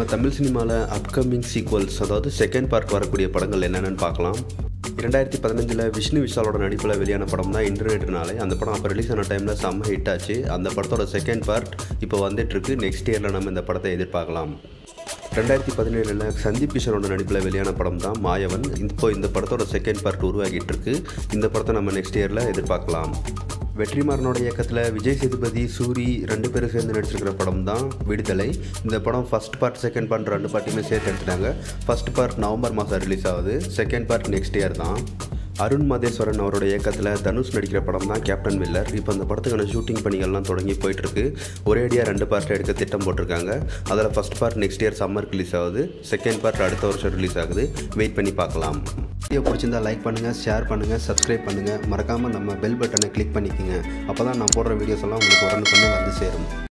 தமிழ் சினிமாவில் அப்கமிங் சீக்வல்ஸ் அதாவது second part வரக்கூடிய படங்கள் என்னென்னு பார்க்கலாம் இரண்டாயிரத்தி பதினஞ்சில் விஷ்ணு விஷாலோட நடிப்பில் வெளியான படம் தான் இன்டர்நெட்னாலே அந்த படம் அப்போ ரிலீஸ் ஆன டைமில் செம்ம ஹிட் ஆச்சு அந்த படத்தோட செகண்ட் பார்ட் இப்போ வந்துட்டுருக்கு நெக்ஸ்ட் இயரில் நம்ம இந்த படத்தை எதிர்பார்க்கலாம் ரெண்டாயிரத்தி பதினேழில் சந்தீப் கிஷனோட நடிப்பில் வெளியான படம் தான் மாயவன் இப்போ இந்த படத்தோட செகண்ட் பார்ட் உருவாகிட்டு இருக்கு இந்த படத்தை நம்ம நெக்ஸ்ட் இயரில் எதிர்பார்க்கலாம் வெற்றிமாறனோட இயக்கத்தில் விஜய் சேதுபதி சூரி ரெண்டு பேரும் சேர்ந்து நடிச்சிருக்கிற படம் தான் விடுதலை இந்த படம் ஃபர்ஸ்ட் பார்ட் செகண்ட் பார்ட் ரெண்டு பார்ட்டியுமே சேர்த்து எடுத்துட்டாங்க ஃபர்ஸ்ட் பார்ட் நவம்பர் மாதம் ரிலீஸ் ஆகுது செகண்ட் பார்ட் நெக்ஸ்ட் இயர் தான் அருண் மதேஸ்வரன் அவரோட இயக்கத்தில் தனுஷ் நடிக்கிற படம் தான் கேப்டன் மில்லர் இப்போ அந்த படத்துக்கான ஷூட்டிங் பணிகள்லாம் தொடங்கி போயிட்டுருக்கு ஒரேடியாக ரெண்டு பார்ட் எடுக்க திட்டம் போட்டிருக்காங்க அதில் ஃபர்ஸ்ட் பார்ட் நெக்ஸ்ட் இயர் சம்மருக்கு ரிலீஸ் ஆகுது செகண்ட் பார்ட் அடுத்த வருஷம் ரிலீஸ் ஆகுது வெயிட் பண்ணி பார்க்கலாம் வீடியோ பிடிச்சிருந்தா லைக் பண்ணுங்கள் ஷேர் பண்ணுங்கள் சப்ஸ்கிரைப் பண்ணுங்கள் மறக்காமல் நம்ம பெல் பட்டனை கிளிக் பண்ணிக்கோங்க அப்போ தான் நான் போடுற வீடியோஸ் எல்லாம் உங்களுக்கு உடனுக்குடனே வந்து சேரும்